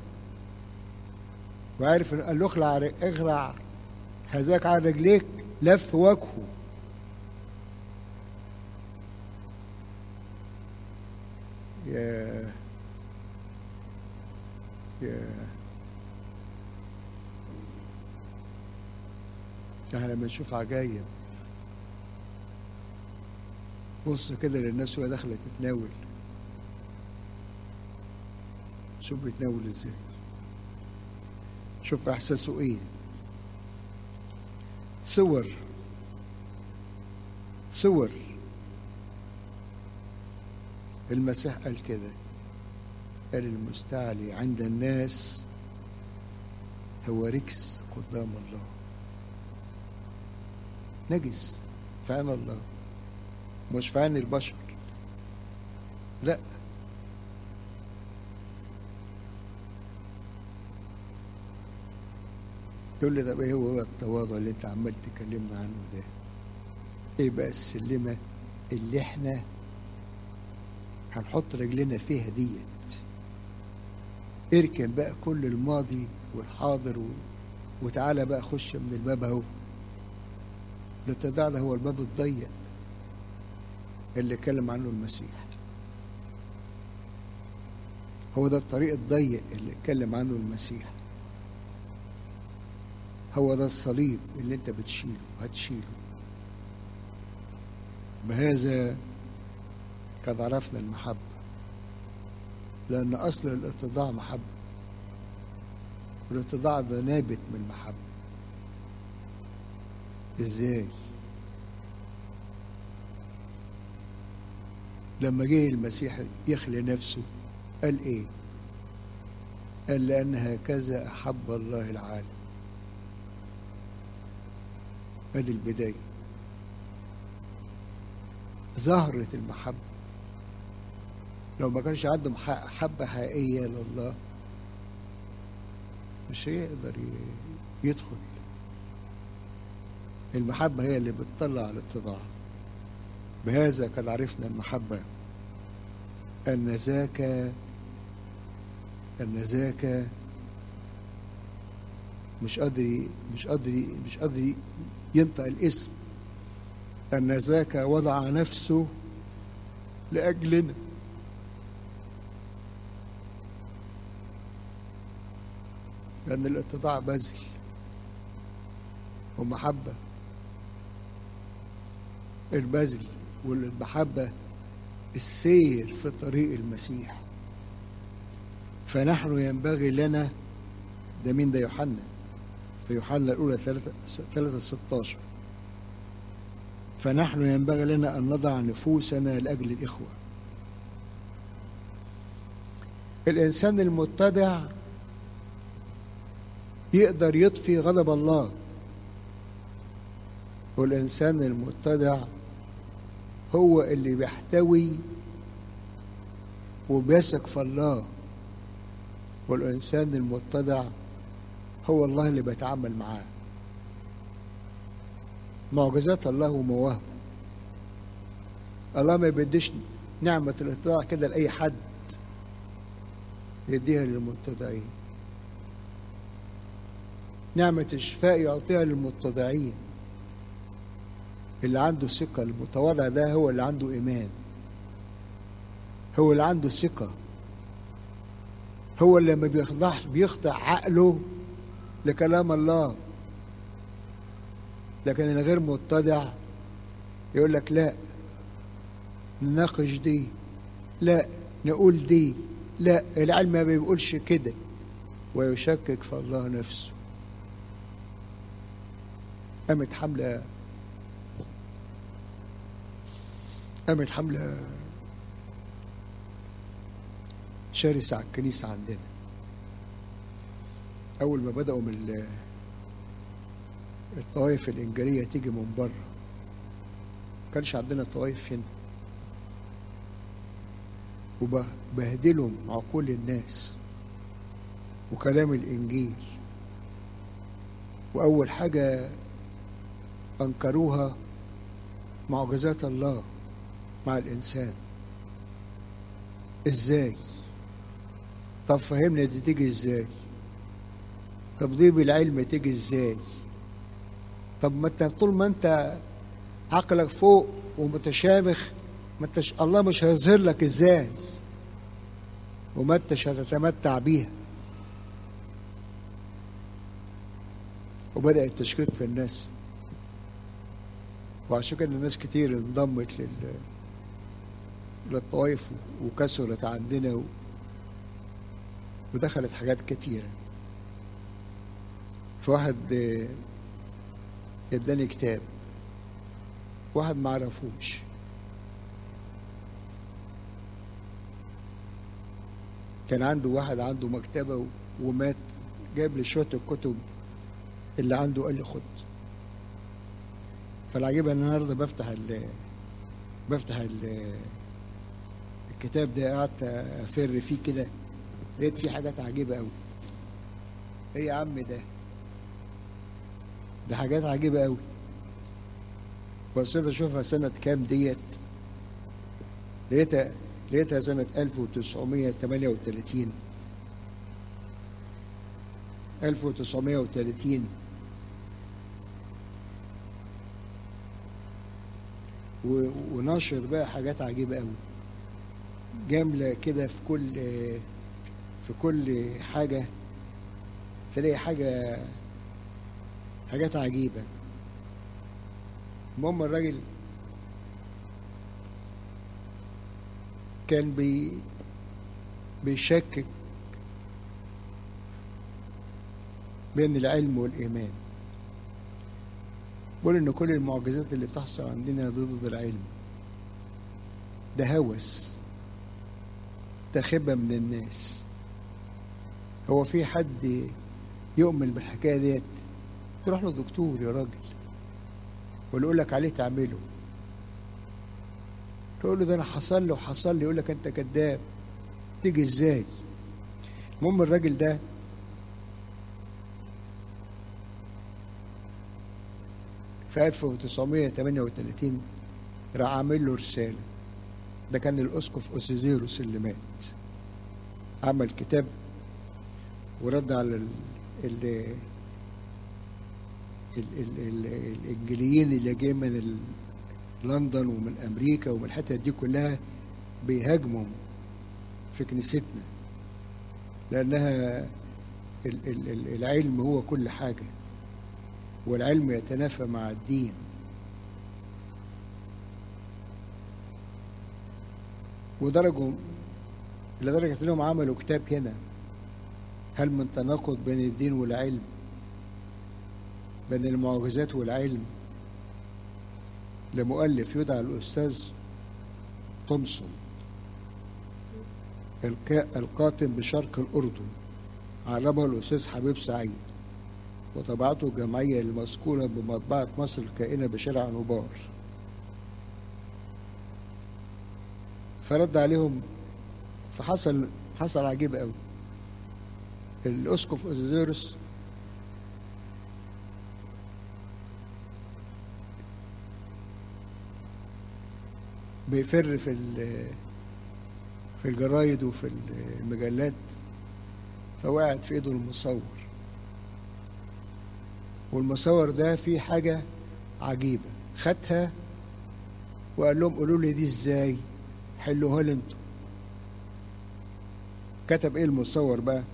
Speaker 1: وعرف قال له اخلع اخلع حذاك على رجليك لف وجهه يا يا احنا لما نشوف عجايب بص كده للناس وهي داخله تتناول شوف بيتناول ازاي شوف احساسه ايه صور صور المسيح قال كده قال المستعلي عند الناس هو ركس قدام الله نجس في عين الله مش في عين البشر لا تقول لي طب ايه هو التواضع اللي انت عمال تكلمنا عنه ده ايه بقى السلمه اللي احنا هنحط رجلنا فيها ديت اركن بقى كل الماضي والحاضر و... وتعالى بقى خش من الباب اهو الاتضاع ده هو الباب الضيق اللي اتكلم عنه المسيح هو ده الطريق الضيق اللي اتكلم عنه المسيح هو ده الصليب اللي انت بتشيله هتشيله بهذا قد عرفنا المحبة لأن أصل الاتضاع محبة الاتضاع ده نابت من المحبة ازاي لما جه المسيح يخلي نفسه قال ايه قال لأن هكذا أحب الله العالم ادي البداية زهرة المحبة لو ما كانش عندهم حبة حقيقية لله مش هيقدر يدخل المحبة هي اللي بتطلع على الاتضاع بهذا قد عرفنا المحبة أن ذاك أن ذاك مش قادر مش قادر مش قادر ينطق الاسم أن ذاك وضع نفسه لأجلنا لأن الاتضاع بذل ومحبة البذل والمحبة السير في طريق المسيح فنحن ينبغي لنا ده مين ده يوحنا في يوحنا الأولى 3 3 16 فنحن ينبغي لنا أن نضع نفوسنا لأجل الإخوة الإنسان المتدع يقدر يطفي غضب الله والإنسان المتدع هو اللي بيحتوي وبيثق في الله والإنسان المتدع هو الله اللي بيتعامل معاه معجزات الله ومواهبه الله ما بيديش نعمة الاتضاع كده لأي حد يديها للمتضعين نعمة الشفاء يعطيها للمتضعين اللي عنده ثقة المتواضع ده هو اللي عنده إيمان هو اللي عنده ثقة هو اللي ما بيخضعش بيخضع عقله لكلام الله لكن الغير متضع يقول لك لا نناقش دي لا نقول دي لا العلم ما بيقولش كده ويشكك في الله نفسه قامت حملة قامت حملة شرسة على الكنيسة عندنا أول ما بدأوا من الطوائف الإنجيلية تيجي من بره كانش عندنا طوائف هنا وبهدلهم عقول الناس وكلام الإنجيل وأول حاجة أنكروها معجزات الله مع الإنسان إزاي طب فهمنا دي تيجي إزاي طب دي بالعلم تيجي إزاي طب ما انت طول ما انت عقلك فوق ومتشابخ ما انتش الله مش هيظهر لك ازاي وما انتش هتتمتع بيها وبدأ التشكيك في الناس وعشان كده الناس كتير انضمت لل للطوائف وكسرت عندنا و... ودخلت حاجات كتيرة فواحد اداني كتاب واحد ما عرفوش كان عنده واحد عنده مكتبة ومات جايب لي شوية الكتب اللي عنده قال لي خد فالعجيب ان النهارده بفتح ال بفتح ال الكتاب ده قعدت افر فيه كده لقيت فيه حاجات عجيبه قوي ايه يا عم ده ده حاجات عجيبه قوي بس انا اشوفها سنه كام ديت لقيتها لقيتها سنه 1938 1930 و- ونشر بقى حاجات عجيبة قوي جاملة كده في كل في كل حاجة تلاقي حاجة حاجات عجيبة المهم الراجل كان بي بيشكك بين العلم والإيمان بيقول إن كل المعجزات اللي بتحصل عندنا ضد العلم ده هوس ده خبة من الناس هو في حد يؤمن بالحكاية ديت تروح له دكتور يا راجل واللي يقول لك عليه تعمله تقول له ده انا حصل لي وحصل لي يقول لك انت كذاب تيجي ازاي المهم الراجل ده في 1938 راح عامل له رسالة ده كان الأسقف أوسيزيروس اللي مات عمل كتاب ورد على ال ال ال ال ال الإنجليين اللي جايين من ال- لندن ومن أمريكا ومن الحتت دي كلها بيهاجموا في كنيستنا لأنها ال ال ال العلم هو كل حاجة والعلم يتنافى مع الدين ودرجوا لدرجة انهم عملوا كتاب هنا هل من تناقض بين الدين والعلم بين المعجزات والعلم لمؤلف يدعى الأستاذ تومسون الكا- القاتم بشرق الأردن عربه الأستاذ حبيب سعيد وطبعته الجمعية المذكورة بمطبعة مصر الكائنة بشارع نوبار فرد عليهم فحصل حصل عجيب قوي الأسقف أوزيروس بيفر في ال- في الجرايد وفي المجلات فوقعت في ايده المصور والمصور ده فيه حاجة عجيبة خدها وقال لهم قولوا لي دي ازاي حلوها لي انتوا كتب ايه المصور بقى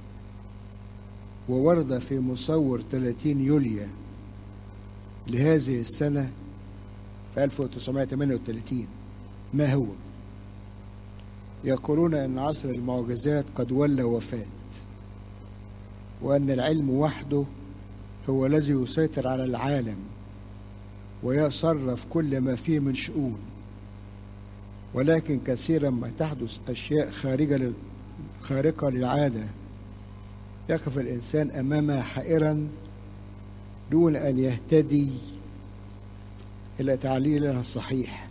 Speaker 1: وورد في مصور 30 يوليو لهذه السنة في 1938 ما هو يقولون أن عصر المعجزات قد ولى وفات وأن العلم وحده هو الذي يسيطر على العالم ويصرف كل ما فيه من شؤون ولكن كثيرا ما تحدث أشياء خارجة لل- خارقة للعادة يقف الإنسان أمامها حائرا دون أن يهتدي إلى تعليلها الصحيح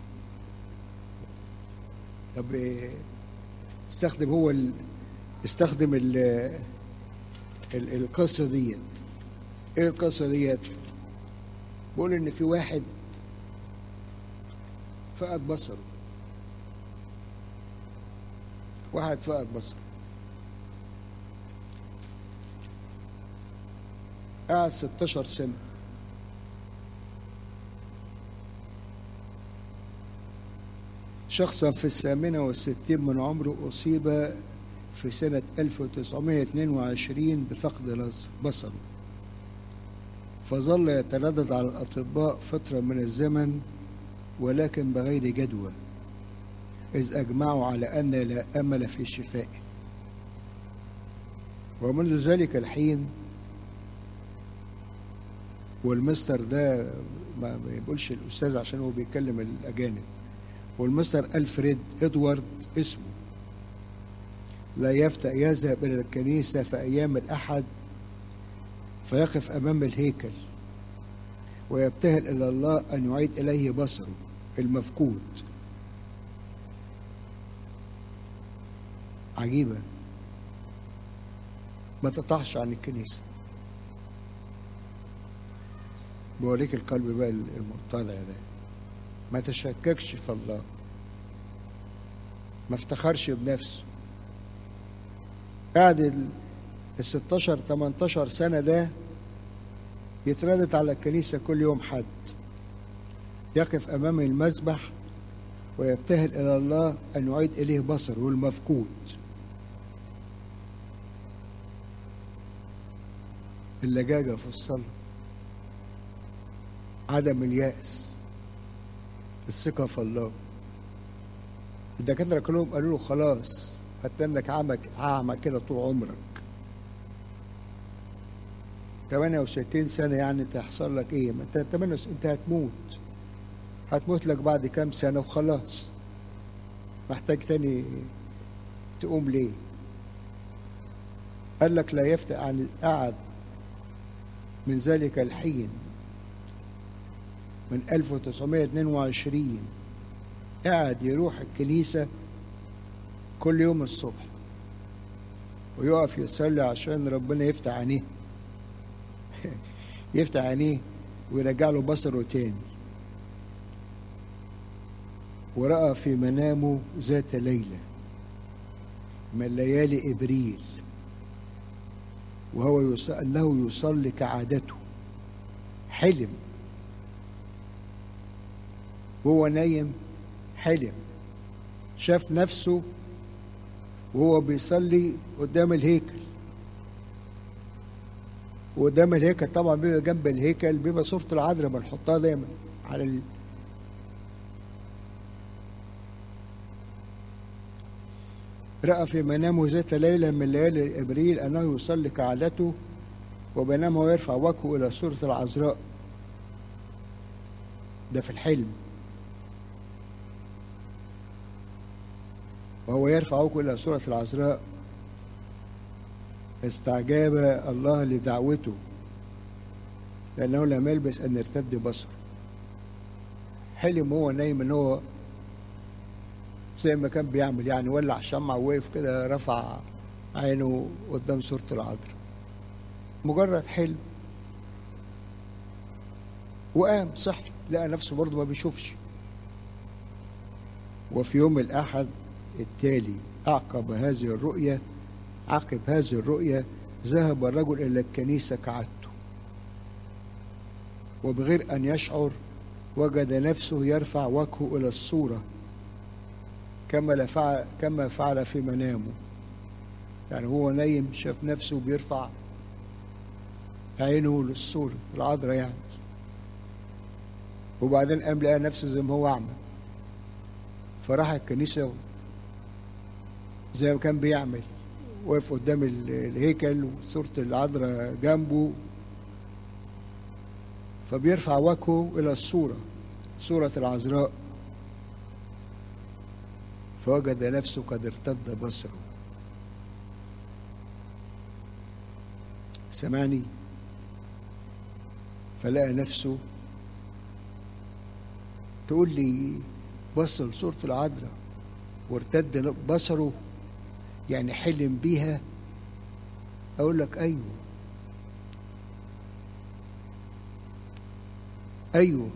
Speaker 1: طب إيه، استخدم هو ال... استخدم ال... ال... القصة ديت ايه القصة ديت بيقول ان في واحد فقد بصره واحد فقد بصره قعد 16 سنة شخصا في الثامنة والستين من عمره أصيب في سنة 1922 بفقد لز- بصره فظل يتردد على الأطباء فترة من الزمن ولكن بغير جدوى إذ أجمعوا على أن لا أمل في شفائه ومنذ ذلك الحين والمستر ده ما ما يقولش الأستاذ عشان هو بيتكلم الأجانب والمستر ألفريد إدوارد اسمه لا يفتأ يذهب إلى الكنيسة في أيام الأحد فيقف أمام الهيكل ويبتهل إلى الله أن يعيد إليه بصره المفقود عجيبة ما تقطعش عن الكنيسة بوريك القلب بقى المتضع ده ما تشككش في الله ما افتخرش بنفسه قاعد ال 16 18 سنة ده يتردد على الكنيسة كل يوم حد يقف أمام المذبح ويبتهل إلى الله أن يعيد إليه بصر والمفقود اللجاجة في الصلاة عدم اليأس الثقة في الله الدكاترة كلهم قالوا له خلاص هتنك عمك أعمى كده طول عمرك 68 سنة يعني تحصل لك ايه؟ ما انت 8 انت هتموت هتموت لك بعد كام سنة وخلاص محتاج تاني تقوم ليه؟ قال لك لا يفتح عن قعد من ذلك الحين من 1922 قاعد يروح الكنيسة كل يوم الصبح ويقف يصلي عشان ربنا يفتح عينيه يفتح عينيه ويرجع له بصره تاني ورأى في منامه ذات ليلة من ليالي إبريل وهو يص... أنه يصلي كعادته حلم وهو نايم حلم شاف نفسه وهو بيصلي قدام الهيكل وقدام الهيكل طبعا بيبقى جنب الهيكل بيبقى صورة العذراء بنحطها دايما على ال... رأى في منامه ذات ليلة من ليالي إبريل أنه يصلي كعادته وبينما هو يرفع وجهه إلى صورة العذراء ده في الحلم وهو يرفع وجهه إلى صورة العذراء استعجاب الله لدعوته لأنه لم يلبس أن يرتد بصره حلم هو نايم ان هو زي ما كان بيعمل يعني ولع شمعة ووقف كده رفع عينه قدام صورة العذراء مجرد حلم وقام صحي لقى نفسه برضه ما بيشوفش وفي يوم الأحد التالي أعقب هذه الرؤية عقب هذه الرؤية ذهب الرجل إلى الكنيسة كعادته وبغير أن يشعر وجد نفسه يرفع وجهه إلى الصورة كما فعل كما فعل في منامه يعني هو نايم شاف نفسه بيرفع عينه للصورة العذراء يعني وبعدين قام لقى نفسه زي ما هو أعمى فراح الكنيسة زي ما كان بيعمل واقف قدام الهيكل وصورة العذراء جنبه فبيرفع وجهه إلى الصورة صورة العذراء فوجد نفسه قد ارتد بصره سمعني فلقى نفسه تقول لي بص لصورة العذراء وارتد بصره يعني حلم بيها اقول لك ايوه ايوه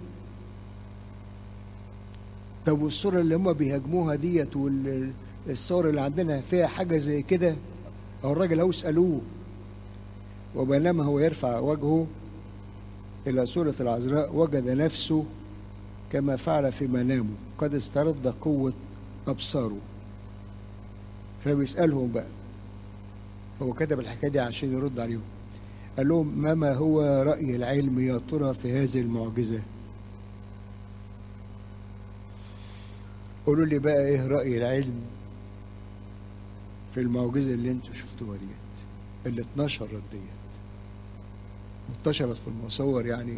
Speaker 1: طب والصورة اللي هم بيهاجموها ديت والصور اللي عندنا فيها حاجة زي كده أو الراجل هو اسألوه وبينما هو يرفع وجهه إلى صورة العذراء وجد نفسه كما فعل في منامه قد استرد قوة أبصاره فبيسألهم بقى هو كتب الحكاية دي عشان يرد عليهم قال لهم ما ما هو رأي العلم يا ترى في هذه المعجزة قولوا لي بقى ايه رأي العلم في المعجزة اللي انتوا شفتوها ديت اللي اتنشرت ديت واتنشرت في المصور يعني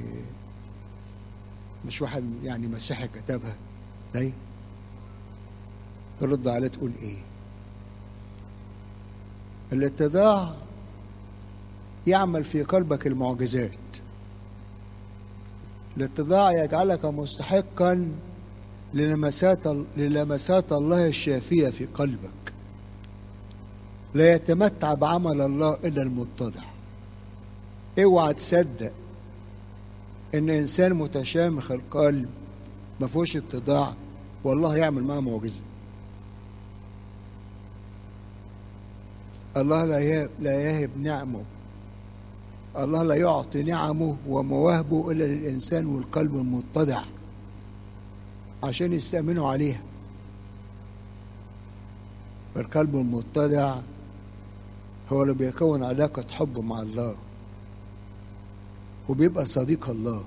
Speaker 1: مش واحد يعني مسيحي كتبها ده ترد عليه تقول ايه الاتضاع يعمل في قلبك المعجزات الاتضاع يجعلك مستحقا للمسات للمسات الله الشافية في قلبك لا يتمتع بعمل الله الا المتضع اوعى تصدق ان انسان متشامخ القلب ما فيهوش اتضاع والله يعمل معاه معجزه الله لا يهب, لا يهب نعمه الله لا يعطي نعمه ومواهبه الا للانسان والقلب المتضع عشان يستأمنوا عليها القلب المتضع هو اللي بيكون علاقة حب مع الله وبيبقى صديق الله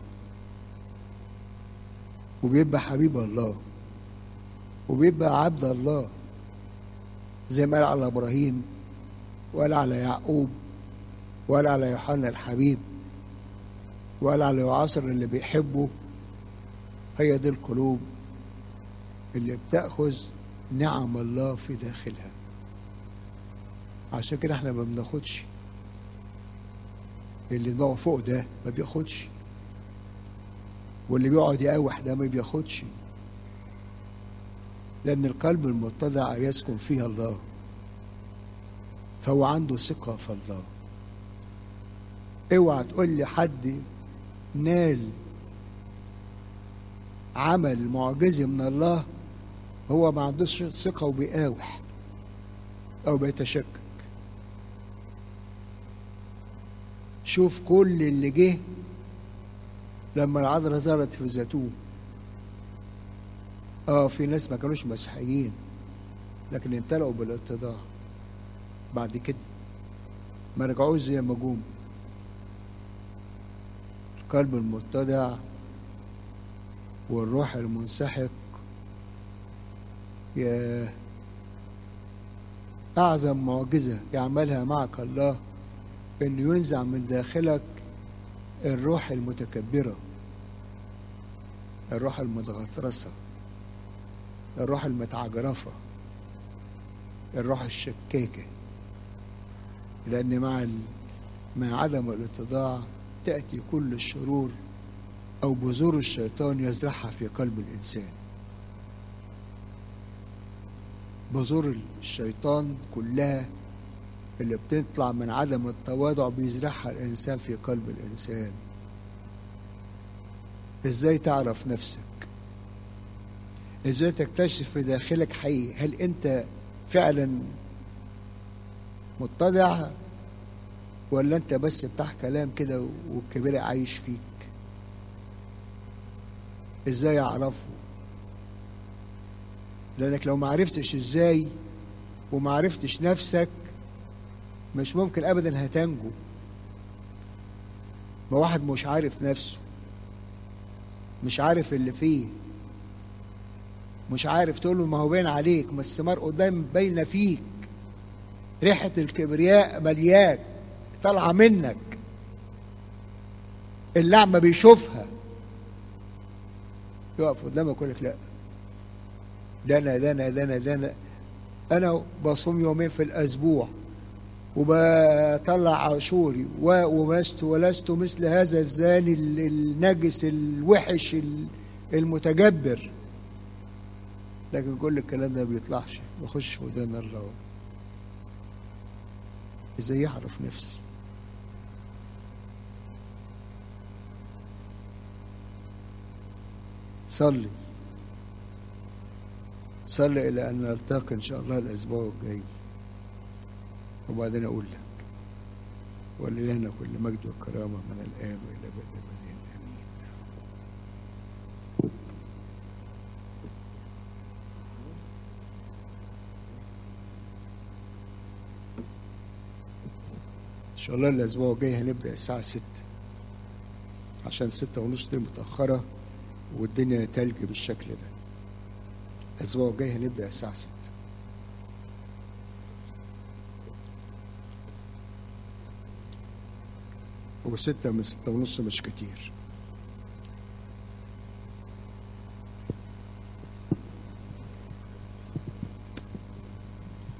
Speaker 1: وبيبقى حبيب الله وبيبقى عبد الله زي ما قال على ابراهيم وقال على يعقوب وقال على يوحنا الحبيب وقال على يعاصر اللي بيحبه هي دي القلوب اللي بتاخذ نعم الله في داخلها عشان كده احنا ما بناخدش اللي دماغه فوق ده ما بياخدش واللي بيقعد يقاوح ده ما بياخدش لأن القلب المتضع يسكن فيها الله فهو عنده ثقة في الله اوعى تقول لي حد نال عمل معجزي من الله هو ما عندوش ثقة وبيقاوح أو بيتشكك شوف كل اللي جه لما العذراء ظهرت في الزيتون اه في ناس ما كانوش مسيحيين لكن امتلأوا بالاتضاع بعد كده ما رجعوش زي ما جم القلب المتضع والروح المنسحق يا أعظم معجزة يعملها معك الله إنه ينزع من داخلك الروح المتكبرة الروح المتغطرسة الروح المتعجرفة الروح الشكاكة لأن مع ال... مع عدم الاتضاع تأتي كل الشرور أو بذور الشيطان يزرعها في قلب الإنسان بذور الشيطان كلها اللي بتطلع من عدم التواضع بيزرعها الإنسان في قلب الإنسان إزاي تعرف نفسك إزاي تكتشف في داخلك حقيقي هل أنت فعلا متضع ولا أنت بس بتاع كلام كده والكبير عايش فيك إزاي أعرفه لأنك لو ما عرفتش إزاي وما عرفتش نفسك مش ممكن ابدا هتنجو ما واحد مش عارف نفسه مش عارف اللي فيه مش عارف تقول له ما هو باين عليك ما الثمار قدام باينه فيك ريحه الكبرياء ملياك طالعه منك اللعمه بيشوفها يقف قدامك يقول لك لا ده انا ده انا ده انا ده انا انا بصوم يومين في الاسبوع وبطلع عاشوري ومست ولست مثل هذا الزاني النجس الوحش المتجبر لكن كل الكلام ده ما بيطلعش بخش في ودان الله ازاي يعرف نفسي صلي صلي الى ان نلتقي ان شاء الله الاسبوع الجاي وبعدين أقول لك ولله كل مجد وكرامة من الآن وإلى أبد الأبدين آمين إن شاء الله الأسبوع الجاي هنبدأ الساعة ستة عشان ستة ونص دي متأخرة والدنيا تلج بالشكل ده الأسبوع الجاي هنبدأ الساعة ستة وستة من ستة ونص مش كتير